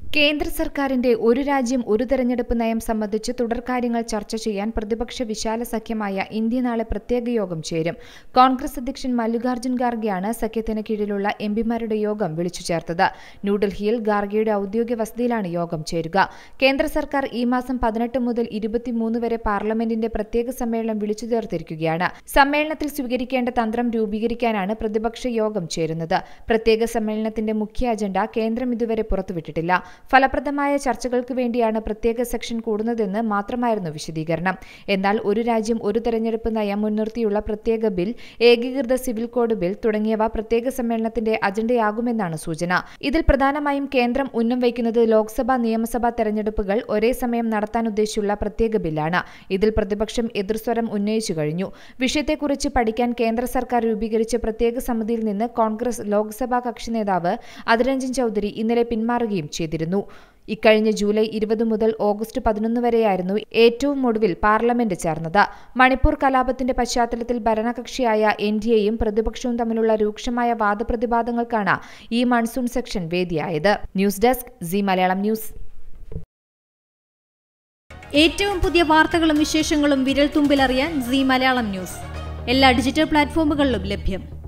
കേന്ദ്ര സർക്കാരിന്റെ ഒരു രാജ്യം ഒരു തെരഞ്ഞെടുപ്പ് നയം സംബന്ധിച്ച് തുടർകാര്യങ്ങൾ ചർച്ച ചെയ്യാൻ പ്രതിപക്ഷ വിശാല സഖ്യമായ ഇന്ത്യ നാളെ പ്രത്യേക യോഗം ചേരും കോൺഗ്രസ് അധ്യക്ഷൻ മല്ലികാർജ്ജുൻ ഖാർഗെയാണ് സഖ്യത്തിന് കീഴിലുള്ള എംപിമാരുടെ യോഗം വിളിച്ചു ചേർത്തത് ന്യൂഡൽഹിയിൽ ഖാർഗെയുടെ ഔദ്യോഗിക വസതിയിലാണ് യോഗം ചേരുക കേന്ദ്ര സർക്കാർ ഈ മാസം പതിനെട്ട് മുതൽ ഇരുപത്തിമൂന്ന് വരെ പാർലമെന്റിന്റെ പ്രത്യേക സമ്മേളനം വിളിച്ചു ചേർത്തിരിക്കുകയാണ് സമ്മേളനത്തിൽ സ്വീകരിക്കേണ്ട തന്ത്രം രൂപീകരിക്കാനാണ് പ്രതിപക്ഷ യോഗം ചേരുന്നത് പ്രത്യേക സമ്മേളനത്തിന്റെ മുഖ്യ അജണ്ട കേന്ദ്രം ഇതുവരെ പുറത്തുവിട്ടിട്ടില്ല ഫലപ്രദമായ ചർച്ചകൾക്ക് വേണ്ടിയാണ് പ്രത്യേക സെക്ഷൻ കൂടുന്നതെന്ന് മാത്രമായിരുന്നു വിശദീകരണം എന്നാൽ ഒരു രാജ്യം ഒരു തെരഞ്ഞെടുപ്പ് നയം മുൻനിർത്തിയുള്ള പ്രത്യേക ബിൽ ഏകീകൃത സിവിൽ കോഡ് ബിൽ തുടങ്ങിയവ പ്രത്യേക സമ്മേളനത്തിന്റെ അജണ്ടയാകുമെന്നാണ് സൂചന ഇതിൽ പ്രധാനമായും കേന്ദ്രം ഉന്നം വയ്ക്കുന്നത് ലോക്സഭാ നിയമസഭാ തെരഞ്ഞെടുപ്പുകൾ ഒരേ സമയം നടത്താൻ ഉദ്ദേശിച്ചുള്ള പ്രത്യേക ബില്ലാണ് ഇതിൽ പ്രതിപക്ഷം എതിർസ്വരം ഉന്നയിച്ചു കഴിഞ്ഞു വിഷയത്തെക്കുറിച്ച് പഠിക്കാൻ കേന്ദ്ര സർക്കാർ രൂപീകരിച്ച പ്രത്യേക സമിതിയിൽ നിന്ന് കോൺഗ്രസ് ലോക്സഭാ കക്ഷി നേതാവ് അതിരഞ്ജൻ ചൌധരി ഇന്നലെ പിന്മാറുകയും ചെയ്തിരുന്നു ഇക്കഴിഞ്ഞ ജൂലൈ ഇരുപത് മുതൽ ഓഗസ്റ്റ് പതിനൊന്ന് വരെയായിരുന്നു ഏറ്റവും ഒടുവിൽ പാർലമെന്റ് ചേർന്നത് മണിപ്പൂർ കലാപത്തിന്റെ പശ്ചാത്തലത്തിൽ ഭരണകക്ഷിയായ എൻ ഡി എയും പ്രതിപക്ഷവും തമ്മിലുള്ള രൂക്ഷമായ വാദപ്രതിവാദങ്ങൾക്കാണ് ഈ മൺസൂൺ സെക്ഷൻ വേദിയായത് news desk Zee Malayalam news ഏറ്റവും പുതിയ വാർത്തകളും വിശേഷങ്ങളും വിരൽ തുമ്പിലറിയാൻ സി മലയാളം ന്യൂസ് എല്ലാ ഡിജിറ്റൽ പ്ലാറ്റ്ഫോമുകളിലും ലഭ്യം